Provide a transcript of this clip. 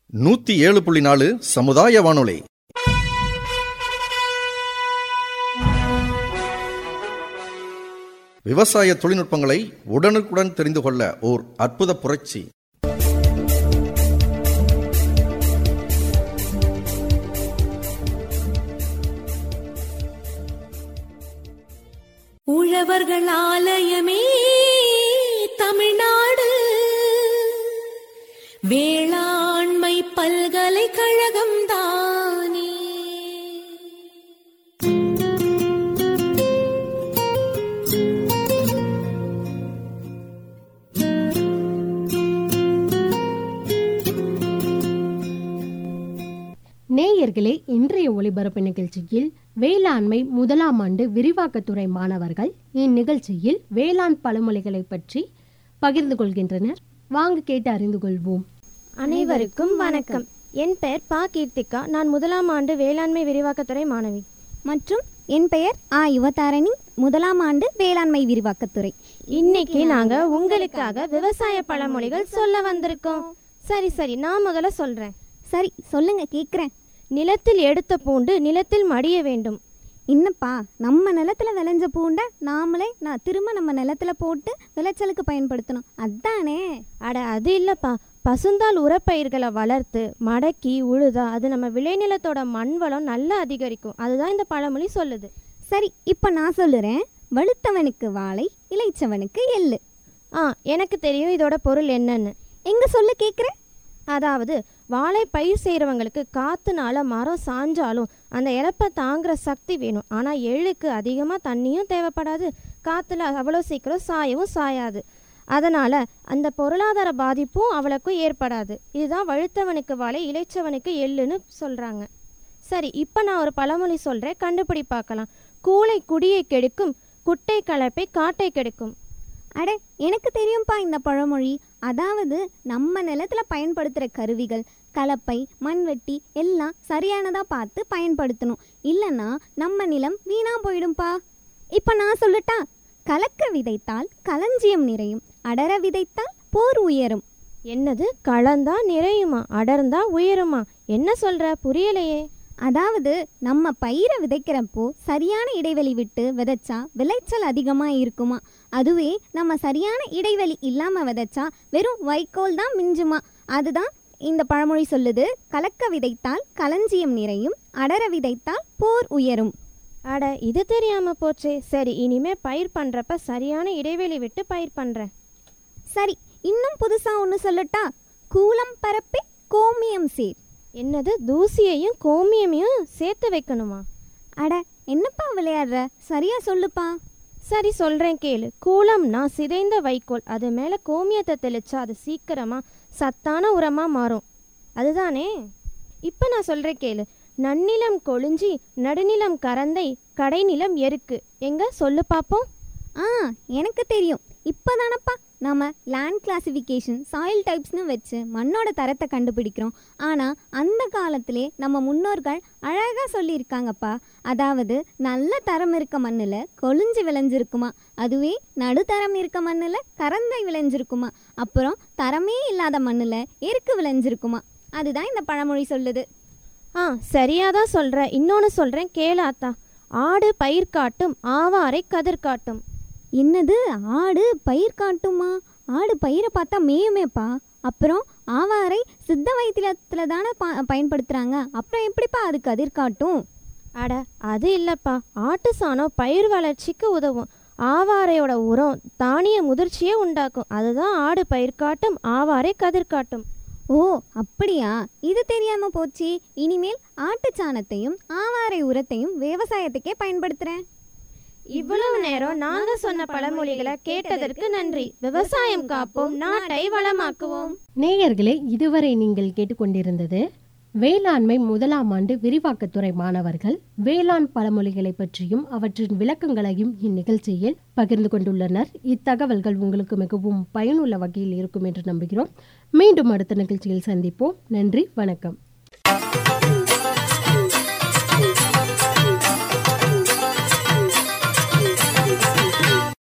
நூத்தி ஏழு புள்ளி நாலு சமுதாய வானொலி விவசாய தொழில்நுட்பங்களை உடனுக்குடன் தெரிந்து கொள்ள ஓர் அற்புத புரட்சி உழவர்கள் ஆலயமே தமிழ்நாடு வேளாண்மை பல்கலைக்கழகம் தானே நேயர்களே இன்றைய ஒளிபரப்பு நிகழ்ச்சியில் வேளாண்மை முதலாம் ஆண்டு விரிவாக்கத்துறை மாணவர்கள் இந்நிகழ்ச்சியில் வேளாண் பழமொழிகளை பற்றி பகிர்ந்து கொள்கின்றனர் வாங்க கேட்டு அறிந்து கொள்வோம் அனைவருக்கும் வணக்கம் என் பெயர் பா கீர்த்திகா நான் முதலாம் ஆண்டு வேளாண்மை விரிவாக்கத்துறை மாணவி மற்றும் என் பெயர் ஆ யுவதாரணி முதலாம் ஆண்டு வேளாண்மை விரிவாக்கத்துறை இன்னைக்கு நாங்க உங்களுக்காக விவசாய பழமொழிகள் சொல்ல வந்திருக்கோம் சரி சரி நான் முதல்ல சொல்றேன் சரி சொல்லுங்க கேக்குறேன் நிலத்தில் எடுத்த பூண்டு நிலத்தில் மடிய வேண்டும் என்னப்பா நம்ம நிலத்துல விளைஞ்ச பூண்டை நாமளே நான் திரும்ப நம்ம நிலத்துல போட்டு விளைச்சலுக்கு பயன்படுத்தணும் அதானே அட அது இல்லப்பா பசுந்தாள் உரப்பயிர்களை வளர்த்து மடக்கி உழுதா அது நம்ம விளைநிலத்தோட மண் வளம் நல்லா அதிகரிக்கும் அதுதான் இந்த பழமொழி சொல்லுது சரி இப்போ நான் சொல்லுறேன் வலுத்தவனுக்கு வாழை இளைச்சவனுக்கு எள்ளு ஆ எனக்கு தெரியும் இதோட பொருள் என்னன்னு எங்க சொல்லு கேக்குறேன் அதாவது வாழை பயிர் செய்கிறவங்களுக்கு காத்துனால மரம் சாஞ்சாலும் அந்த இழப்பை தாங்குற சக்தி வேணும் ஆனால் எள்ளுக்கு அதிகமாக தண்ணியும் தேவைப்படாது காற்றுல அவ்வளோ சீக்கிரம் சாயவும் சாயாது அதனால் அந்த பொருளாதார பாதிப்பும் அவளுக்கும் ஏற்படாது இதுதான் வழுத்தவனுக்கு வாழை இளைச்சவனுக்கு எள்ளுன்னு சொல்கிறாங்க சரி இப்போ நான் ஒரு பழமொழி சொல்கிறேன் கண்டுபிடி பார்க்கலாம் கூளை குடியை கெடுக்கும் குட்டை கலப்பை காட்டை கெடுக்கும் அட எனக்கு தெரியும்ப்பா இந்த பழமொழி அதாவது நம்ம நிலத்துல பயன்படுத்துகிற கருவிகள் கலப்பை மண்வெட்டி எல்லாம் சரியானதா பார்த்து பயன்படுத்தணும் இல்லைன்னா நம்ம நிலம் வீணா போயிடும்பா இப்போ நான் சொல்லட்டா கலக்க விதைத்தால் களஞ்சியம் நிறையும் அடர விதைத்தால் போர் உயரும் என்னது களந்தா நிறையுமா அடர்ந்தா உயருமா என்ன சொல்ற புரியலையே அதாவது நம்ம பயிரை விதைக்கிறப்போ சரியான இடைவெளி விட்டு விதைச்சா விளைச்சல் அதிகமாக இருக்குமா அதுவே நம்ம சரியான இடைவெளி இல்லாமல் விதைச்சா வெறும் வைக்கோல் தான் மிஞ்சுமா அதுதான் இந்த பழமொழி சொல்லுது கலக்க விதைத்தால் களஞ்சியம் நிறையும் அடர விதைத்தால் போர் உயரும் அட இது தெரியாம போச்சே சரி இனிமே பயிர் பண்றப்ப சரியான இடைவெளி விட்டு பயிர் பண்றேன் சரி இன்னும் புதுசாக ஒன்று சொல்லட்டா கூலம் பரப்பே கோமியம் சேர் என்னது தூசியையும் கோமியமையும் சேர்த்து வைக்கணுமா அட என்னப்பா விளையாடுற சரியா சொல்லுப்பா சரி சொல்றேன் கேளு கூலம்னா சிதைந்த வைக்கோல் அது மேல கோமியத்தை தெளிச்சா அது சீக்கிரமா சத்தான உரமா மாறும் அதுதானே இப்போ நான் சொல்றேன் கேளு நன்னிலம் கொழிஞ்சி நடுநிலம் கரந்தை கடைநிலம் எருக்கு எங்க சொல்லு பாப்போம் ஆ எனக்கு தெரியும் இப்போதானப்பா நம்ம லேண்ட் கிளாசிஃபிகேஷன் சாயில் டைப்ஸ்னு வச்சு மண்ணோட தரத்தை கண்டுபிடிக்கிறோம் ஆனால் அந்த காலத்திலே நம்ம முன்னோர்கள் அழகாக சொல்லியிருக்காங்கப்பா அதாவது நல்ல தரம் இருக்க மண்ணில் கொழிஞ்சு விளைஞ்சிருக்குமா அதுவே நடுத்தரம் இருக்க மண்ணில் கரந்தை விளைஞ்சிருக்குமா அப்புறம் தரமே இல்லாத மண்ணில் எருக்கு விளைஞ்சிருக்குமா அதுதான் இந்த பழமொழி சொல்லுது ஆ சரியாதான் சொல்ற இன்னொன்னு சொல்றேன் கேளாத்தா ஆடு பயிர் காட்டும் ஆவாரை கதிர் காட்டும் என்னது ஆடு பயிர் காட்டுமா ஆடு பயிரை பார்த்தா மேயுமேப்பா அப்புறம் ஆவாரை சித்த வைத்தியத்தில் தானே பா பயன்படுத்துகிறாங்க அப்புறம் எப்படிப்பா அது கதிர் காட்டும் அட அது இல்லப்பா ஆட்டு சாணம் பயிர் வளர்ச்சிக்கு உதவும் ஆவாரையோட உரம் தானிய முதிர்ச்சியை உண்டாக்கும் அதுதான் ஆடு பயிர் காட்டும் ஆவாரை கதிர் காட்டும் ஓ அப்படியா இது தெரியாம போச்சு இனிமேல் ஆட்டுச் சாணத்தையும் ஆவாரை உரத்தையும் விவசாயத்துக்கே பயன்படுத்துகிறேன் இவ்வளவு நேரம் நாங்க சொன்ன பழமொழிகளை கேட்டதற்கு நன்றி விவசாயம் காப்போம் நாட்டை வளமாக்குவோம் நேயர்களே இதுவரை நீங்கள் கேட்டுக்கொண்டிருந்தது வேளாண்மை முதலாம் ஆண்டு விரிவாக்கத்துறை மாணவர்கள் வேளாண் பழமொழிகளை பற்றியும் அவற்றின் விளக்கங்களையும் இந்நிகழ்ச்சியில் பகிர்ந்து கொண்டுள்ளனர் இத்தகவல்கள் உங்களுக்கு மிகவும் பயனுள்ள வகையில் இருக்கும் என்று நம்புகிறோம் மீண்டும் அடுத்த நிகழ்ச்சியில் சந்திப்போம் நன்றி வணக்கம்